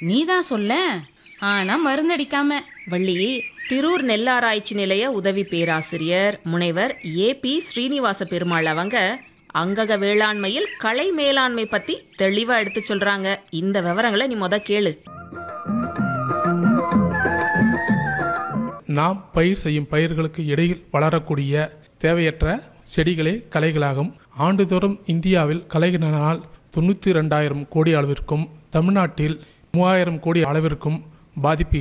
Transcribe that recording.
நீதான் சொல்ல ஆனா மருந்தடிக்காம வள்ளி திரூர் நெல்லாராய்ச்சி நிலைய உதவி பேராசிரியர் முனைவர் ஏ பி ஸ்ரீனிவாச பெருமாள் அவங்க அங்கக வேளாண்மையில் கலை மேலாண்மை பத்தி தெளிவா எடுத்து சொல்றாங்க இந்த விவரங்களை நீ முத கேளு நாம் பயிர் செய்யும் பயிர்களுக்கு இடையில் வளரக்கூடிய தேவையற்ற செடிகளே களைகளாகும் ஆண்டுதோறும் இந்தியாவில் களைகளினால் தொண்ணூற்றி ரெண்டாயிரம் கோடி அளவிற்கும் தமிழ்நாட்டில் மூவாயிரம் கோடி அளவிற்கும் பாதிப்பு